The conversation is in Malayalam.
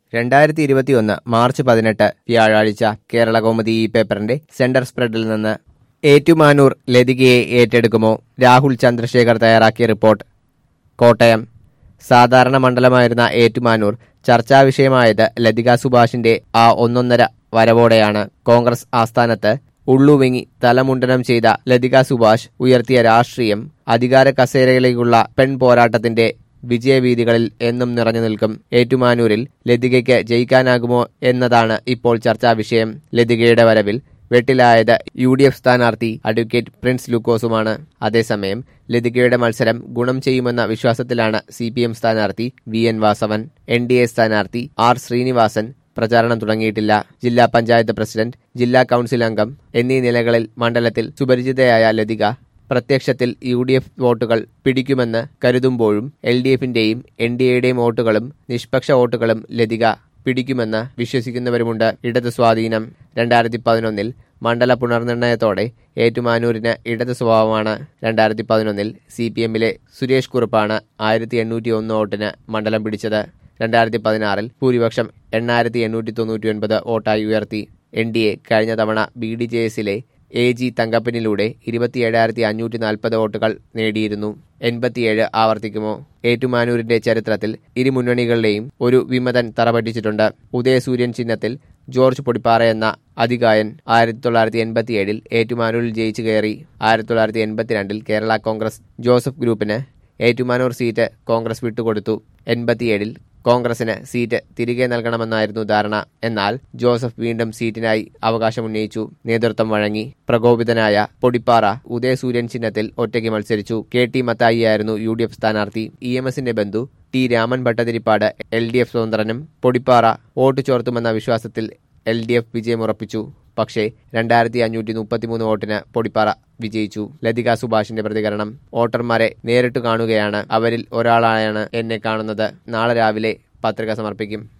രണ്ടായിരത്തി ഇരുപത്തിയൊന്ന് മാർച്ച് പതിനെട്ട് വ്യാഴാഴ്ച കേരള കൗമുദി ഈ പേപ്പറിന്റെ സെന്റർ സ്പ്രെഡിൽ നിന്ന് ഏറ്റുമാനൂർ ലതികയെ ഏറ്റെടുക്കുമോ രാഹുൽ ചന്ദ്രശേഖർ തയ്യാറാക്കിയ റിപ്പോർട്ട് കോട്ടയം സാധാരണ മണ്ഡലമായിരുന്ന ഏറ്റുമാനൂർ ചർച്ചാ വിഷയമായത് ലതിക സുഭാഷിന്റെ ആ ഒന്നൊന്നര വരവോടെയാണ് കോൺഗ്രസ് ആസ്ഥാനത്ത് ഉള്ളുവിങ്ങി തലമുണ്ടനം ചെയ്ത ലതിക സുഭാഷ് ഉയർത്തിയ രാഷ്ട്രീയം അധികാര കസേരയിലേക്കുള്ള പെൺ പോരാട്ടത്തിന്റെ വിജയവീതികളിൽ എന്നും നിറഞ്ഞു നിൽക്കും ഏറ്റുമാനൂരിൽ ലതികയ്ക്ക് ജയിക്കാനാകുമോ എന്നതാണ് ഇപ്പോൾ ചർച്ചാ വിഷയം ലതികയുടെ വരവിൽ വെട്ടിലായത് യു ഡി എഫ് സ്ഥാനാർത്ഥി അഡ്വക്കേറ്റ് പ്രിൻസ് ലൂക്കോസുമാണ് അതേസമയം ലതികയുടെ മത്സരം ഗുണം ചെയ്യുമെന്ന വിശ്വാസത്തിലാണ് സി പി എം സ്ഥാനാർത്ഥി V N Vasavan N D A സ്ഥാനാർത്ഥി ആർ ശ്രീനിവാസൻ പ്രചാരണം തുടങ്ങിയിട്ടില്ല ജില്ലാ പഞ്ചായത്ത് പ്രസിഡന്റ് ജില്ലാ കൌൺസിൽ അംഗം എന്നീ നിലകളിൽ മണ്ഡലത്തിൽ സുപരിചിതയായ ലതിക പ്രത്യക്ഷത്തിൽ യു ഡി എഫ് വോട്ടുകൾ പിടിക്കുമെന്ന് കരുതുമ്പോഴും എൽ ഡി എഫിന്റെയും എൻ ഡി എയുടെയും വോട്ടുകളും നിഷ്പക്ഷ വോട്ടുകളും ലതിക പിടിക്കുമെന്ന് വിശ്വസിക്കുന്നവരുമുണ്ട് ഇടത് സ്വാധീനം രണ്ടായിരത്തി പതിനൊന്നിൽ മണ്ഡല പുനർനിർണയത്തോടെ ഏറ്റുമാനൂരിന് ഇടത് സ്വഭാവമാണ് രണ്ടായിരത്തി പതിനൊന്നിൽ സി പി എമ്മിലെ സുരേഷ് കുറുപ്പാണ് ആയിരത്തി എണ്ണൂറ്റി ഒന്ന് വോട്ടിന് മണ്ഡലം പിടിച്ചത് രണ്ടായിരത്തി പതിനാറിൽ ഭൂരിപക്ഷം എണ്ണായിരത്തി എണ്ണൂറ്റി തൊണ്ണൂറ്റി ഒൻപത് വോട്ടായി ഉയർത്തി എൻ ഡി എ കഴിഞ്ഞ തവണ ബി ഡി ജെ എസിലെ എ ജി തങ്കപ്പനിലൂടെ ഇരുപത്തിയേഴായിരത്തി അഞ്ഞൂറ്റി നാൽപ്പത് വോട്ടുകൾ നേടിയിരുന്നു എൺപത്തിയേഴ് ആവർത്തിക്കുമോ ഏറ്റുമാനൂരിന്റെ ചരിത്രത്തിൽ ഇരു മുന്നണികളുടെയും ഒരു വിമതൻ തറപറ്റിച്ചിട്ടുണ്ട് ഉദയസൂര്യൻ ചിഹ്നത്തിൽ ജോർജ് പൊടിപ്പാറ എന്ന അതികായൻ ആയിരത്തി തൊള്ളായിരത്തി എൺപത്തിയേഴിൽ ഏറ്റുമാനൂരിൽ ജയിച്ചു കയറി ആയിരത്തി തൊള്ളായിരത്തി എൺപത്തിരണ്ടിൽ കേരള കോൺഗ്രസ് ജോസഫ് ഗ്രൂപ്പിന് ഏറ്റുമാനൂർ സീറ്റ് കോൺഗ്രസ് വിട്ടുകൊടുത്തു എൺപത്തിയേഴിൽ കോൺഗ്രസിന് സീറ്റ് തിരികെ നൽകണമെന്നായിരുന്നു ധാരണ എന്നാൽ ജോസഫ് വീണ്ടും സീറ്റിനായി അവകാശമുന്നയിച്ചു നേതൃത്വം വഴങ്ങി പ്രകോപിതനായ പൊടിപ്പാറ ഉദയസൂര്യൻ ചിഹ്നത്തിൽ ഒറ്റയ്ക്ക് മത്സരിച്ചു കെ ടി മത്തായിയായിരുന്നു യു ഡി എഫ് സ്ഥാനാർത്ഥി ഇ എം എസിന്റെ ബന്ധു T Raman Bhattathiripad L D F സ്വതന്ത്രനും പൊടിപ്പാറ വോട്ട് ചോർത്തുമെന്ന വിശ്വാസത്തിൽ എൽ ഡി എഫ് വിജയമുറപ്പിച്ചു പക്ഷേ രണ്ടായിരത്തി അഞ്ഞൂറ്റി മുപ്പത്തിമൂന്ന് വോട്ടിന് പൊടിപ്പാറ വിജയിച്ചു ലതിക സുഭാഷിന്റെ പ്രതികരണം വോട്ടർമാരെ നേരിട്ട് കാണുകയാണ് അവരിൽ ഒരാളായാണ് എന്നെ കാണുന്നത് നാളെ രാവിലെ പത്രിക സമർപ്പിക്കും